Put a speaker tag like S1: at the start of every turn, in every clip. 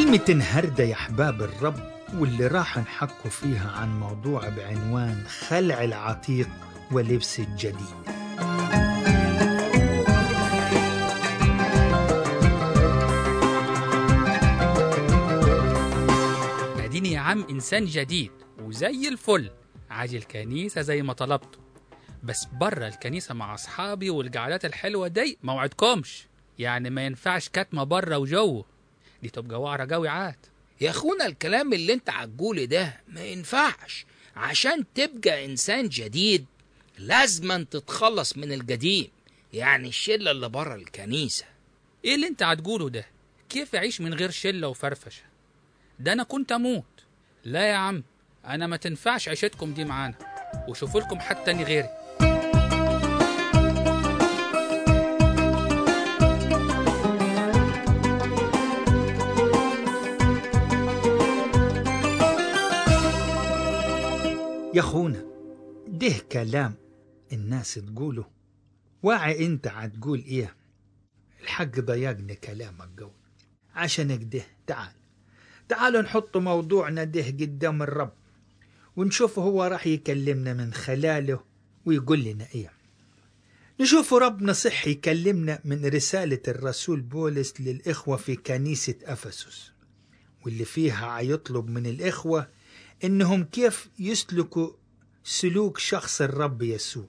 S1: كلمة النهاردة يا أحباب الرب واللي راح نحكوا فيها عن موضوع بعنوان خلع العتيق ولبس الجديد
S2: اديني يا عم انسان جديد وزي الفل عاجي الكنيسه زي ما طلبته بس بره الكنيسه مع اصحابي والقعدات الحلوه دي ما وعدكمش يعني ما ينفعش كتمه بره وجوه دي تبقى وعره قوي عاد
S3: يا اخونا الكلام اللي انت عجوله ده ما ينفعش عشان تبقى انسان جديد لازما تتخلص من القديم يعني الشله اللي بره الكنيسه
S2: ايه اللي انت هتقوله ده كيف اعيش من غير شله وفرفشه ده انا كنت اموت لا يا عم انا ما تنفعش عيشتكم دي معانا وشوفوا لكم حد تاني غيري
S1: يا أخونا ده كلام الناس تقوله واعي انت هتقول ايه الحق ضيقني كلامك قوي عشان كده تعال تعالوا نحط موضوعنا ده قدام الرب ونشوف هو راح يكلمنا من خلاله ويقول لنا ايه نشوف ربنا صح يكلمنا من رسالة الرسول بولس للإخوة في كنيسة أفسس واللي فيها هيطلب من الإخوة إنهم كيف يسلكوا سلوك شخص الرب يسوع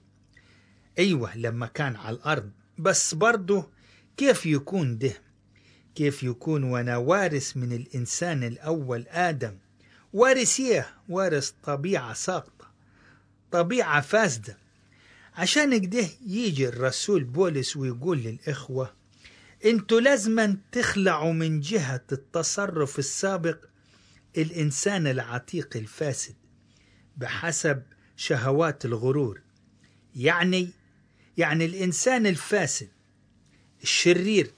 S1: أيوة لما كان على الأرض بس برضه كيف يكون ده كيف يكون وانا وارث من الإنسان الأول آدم وارث إيه وارث طبيعة ساقطة طبيعة فاسدة عشان كده يجي الرسول بولس ويقول للإخوة انتوا لازما تخلعوا من جهة التصرف السابق الإنسان العتيق الفاسد بحسب شهوات الغرور يعني يعني الإنسان الفاسد الشرير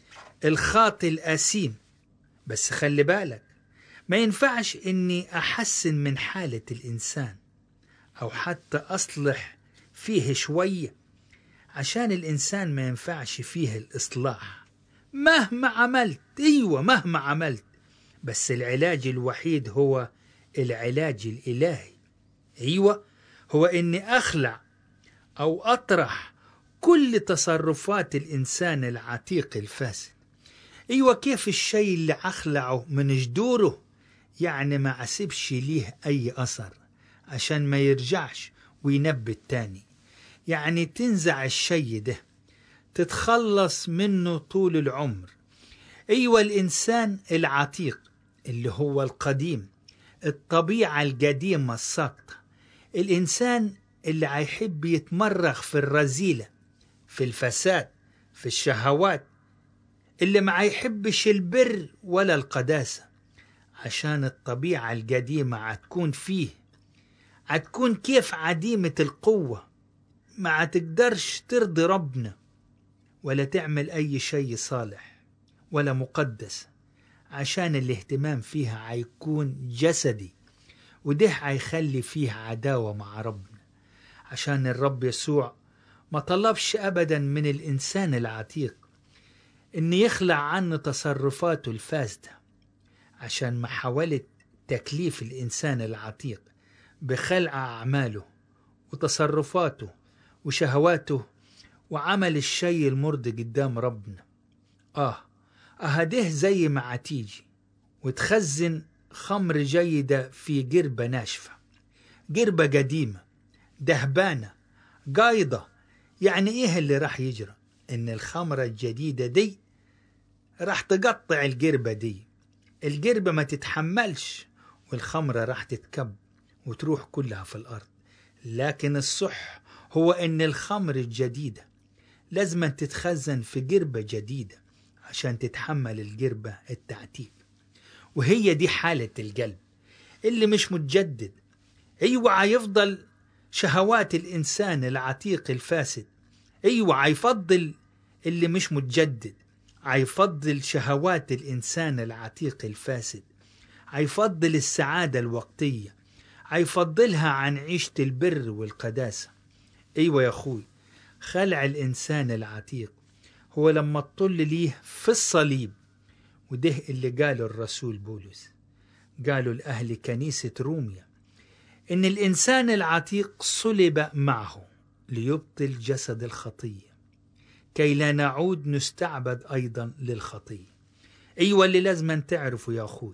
S1: الخاطئ الأثيم بس خلي بالك ما ينفعش إني أحسن من حالة الإنسان أو حتى أصلح فيه شوية عشان الإنسان ما ينفعش فيه الإصلاح مهما عملت أيوة مهما عملت بس العلاج الوحيد هو العلاج الإلهي أيوة هو إني أخلع أو أطرح كل تصرفات الإنسان العتيق الفاسد أيوة كيف الشيء اللي أخلعه من جذوره يعني ما أسيبش ليه أي أثر عشان ما يرجعش وينبت تاني يعني تنزع الشيء ده تتخلص منه طول العمر أيوة الإنسان العتيق اللي هو القديم الطبيعة القديمة الساقطة الإنسان اللي هيحب يتمرغ في الرذيلة في الفساد في الشهوات اللي ما هيحبش البر ولا القداسة عشان الطبيعة القديمة هتكون فيه هتكون كيف عديمة القوة ما هتقدرش ترضي ربنا ولا تعمل أي شيء صالح ولا مقدس عشان الاهتمام فيها هيكون جسدي وده هيخلي فيها عداوة مع ربنا عشان الرب يسوع ما طلبش أبدا من الإنسان العتيق إن يخلع عنه تصرفاته الفاسدة عشان محاولة تكليف الإنسان العتيق بخلع أعماله وتصرفاته وشهواته وعمل الشيء المرضي قدام ربنا آه أهده زي ما هتيجي وتخزن خمر جيدة في جربة ناشفة جربة قديمة دهبانة قايضة يعني إيه اللي راح يجرى إن الخمرة الجديدة دي راح تقطع الجربة دي الجربة ما تتحملش والخمرة راح تتكب وتروح كلها في الأرض لكن الصح هو إن الخمر الجديدة لازم تتخزن في جربة جديدة عشان تتحمل الجربة التعتيب وهي دي حالة القلب اللي مش متجدد أيوة هيفضل شهوات الإنسان العتيق الفاسد أيوة هيفضل اللي مش متجدد هيفضل شهوات الإنسان العتيق الفاسد هيفضل السعادة الوقتية هيفضلها عن عيشة البر والقداسة أيوة يا أخوي خلع الإنسان العتيق هو لما تطل ليه في الصليب وده اللي قاله الرسول بولس قالوا لأهل كنيسة روميا إن الإنسان العتيق صلب معه ليبطل جسد الخطية كي لا نعود نستعبد أيضا للخطية أيوة اللي لازم تعرفوا يا أخوي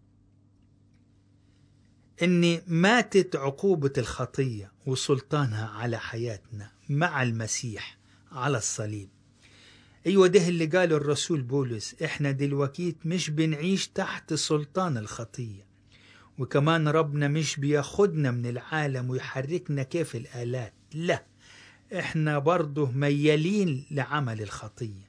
S1: إن ماتت عقوبة الخطية وسلطانها على حياتنا مع المسيح على الصليب أيوة ده اللي قاله الرسول بولس إحنا دلوقتي مش بنعيش تحت سلطان الخطية وكمان ربنا مش بياخدنا من العالم ويحركنا كيف الآلات لا إحنا برضه ميالين لعمل الخطية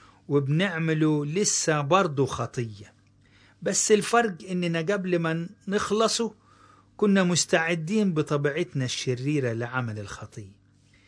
S1: وبنعمله لسه برضه خطية بس الفرق إننا قبل ما نخلصه كنا مستعدين بطبيعتنا الشريرة لعمل الخطية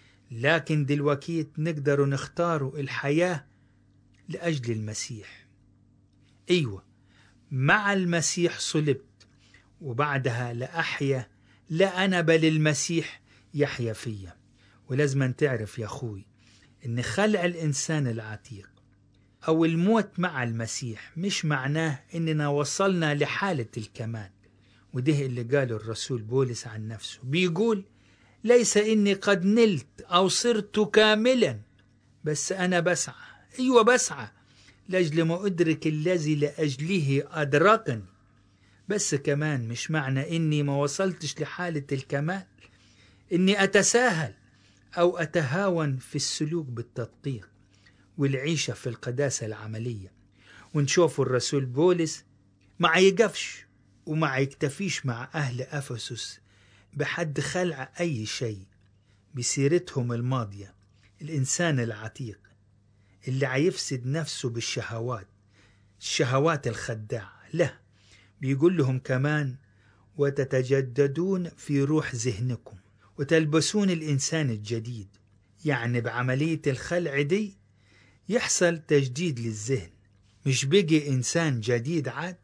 S1: لكن دلوقتي نقدر نختار الحياة لأجل المسيح أيوة مع المسيح صلبت وبعدها لأحيا لا أنا بل المسيح يحيا فيا ولازم تعرف يا أخوي إن خلع الإنسان العتيق أو الموت مع المسيح مش معناه إننا وصلنا لحالة الكمال وده اللي قاله الرسول بولس عن نفسه بيقول ليس إني قد نلت أو صرت كاملا بس أنا بسعى أيوة بسعى لأجل ما أدرك الذي لأجله أدركني بس كمان مش معنى إني ما وصلتش لحالة الكمال إني أتساهل أو أتهاون في السلوك بالتدقيق والعيشة في القداسة العملية ونشوف الرسول بولس ما يقفش وما يكتفيش مع أهل أفسس بحد خلع أي شيء بسيرتهم الماضية الإنسان العتيق اللي عيفسد نفسه بالشهوات الشهوات الخداعة لا بيقول لهم كمان وتتجددون في روح ذهنكم وتلبسون الإنسان الجديد يعني بعملية الخلع دي يحصل تجديد للذهن مش بقي إنسان جديد عاد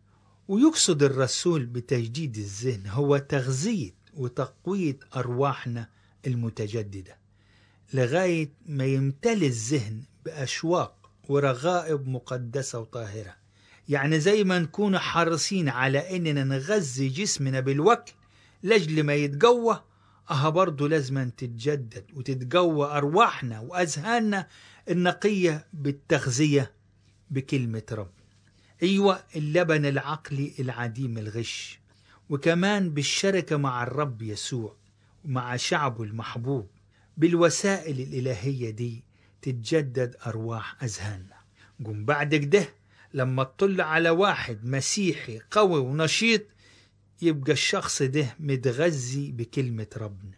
S1: ويقصد الرسول بتجديد الذهن هو تغذية وتقوية أرواحنا المتجددة لغاية ما يمتلي الذهن بأشواق ورغائب مقدسة وطاهرة يعني زي ما نكون حريصين على إننا نغذي جسمنا بالوكل لأجل ما يتقوى أها برضو لازم تتجدد وتتقوى أرواحنا وأذهاننا النقية بالتغذية بكلمة رب أيوة اللبن العقلي العديم الغش وكمان بالشركة مع الرب يسوع ومع شعبه المحبوب بالوسائل الإلهية دي تتجدد أرواح أذهاننا قم بعد كده لما تطل على واحد مسيحي قوي ونشيط يبقى الشخص ده متغذي بكلمة ربنا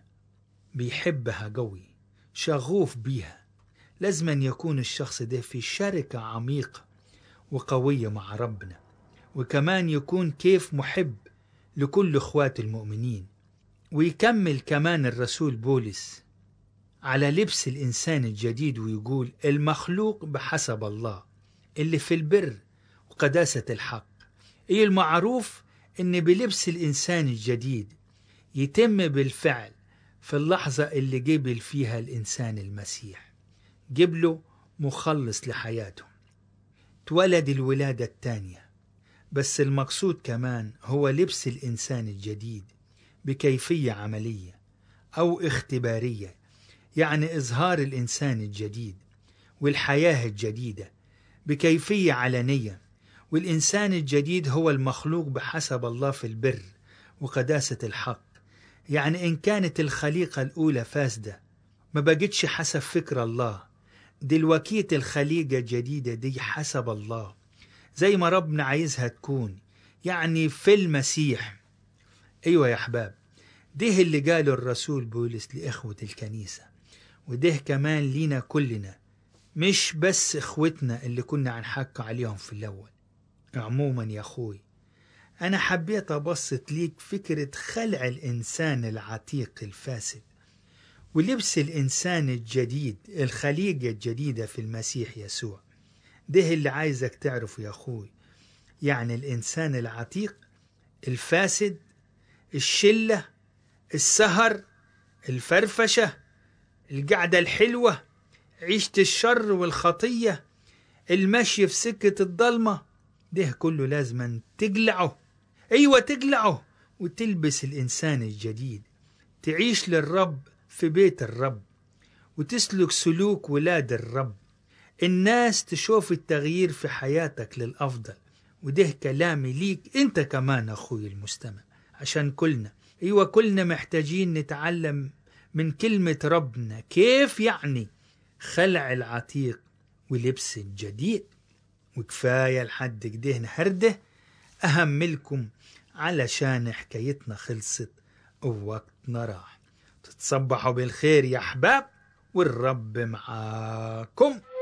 S1: بيحبها قوي شغوف بيها لازم يكون الشخص ده في شركة عميقة وقوية مع ربنا وكمان يكون كيف محب لكل اخوات المؤمنين ويكمل كمان الرسول بولس على لبس الإنسان الجديد ويقول المخلوق بحسب الله اللي في البر وقداسة الحق إيه المعروف إن بلبس الإنسان الجديد يتم بالفعل في اللحظة اللي قبل فيها الإنسان المسيح قبله مخلص لحياته تولد الولادة الثانية بس المقصود كمان هو لبس الإنسان الجديد بكيفية عملية أو اختبارية يعني إظهار الإنسان الجديد والحياة الجديدة بكيفية علنية والإنسان الجديد هو المخلوق بحسب الله في البر وقداسة الحق يعني إن كانت الخليقة الأولى فاسدة ما بقتش حسب فكر الله دلوقيت الخليقة الجديدة دي حسب الله زي ما ربنا عايزها تكون يعني في المسيح أيوة يا أحباب ده اللي قاله الرسول بولس لإخوة الكنيسة وده كمان لينا كلنا مش بس إخوتنا اللي كنا عنحق عليهم في الأول عموما يا أخوي أنا حبيت أبسط ليك فكرة خلع الإنسان العتيق الفاسد ولبس الإنسان الجديد الخليقة الجديدة في المسيح يسوع ده اللي عايزك تعرفه يا أخوي يعني الإنسان العتيق الفاسد الشلة السهر الفرفشة القعدة الحلوة عيشة الشر والخطية المشي في سكة الضلمة ده كله لازم تقلعه أيوة تقلعه وتلبس الإنسان الجديد تعيش للرب في بيت الرب وتسلك سلوك ولاد الرب الناس تشوف التغيير في حياتك للأفضل وده كلامي ليك انت كمان أخوي المستمع عشان كلنا أيوة كلنا محتاجين نتعلم من كلمة ربنا كيف يعني خلع العتيق ولبس الجديد وكفاية لحد كده نهرده أهملكم علشان حكايتنا خلصت ووقتنا راح تتصبحوا بالخير يا أحباب والرب معاكم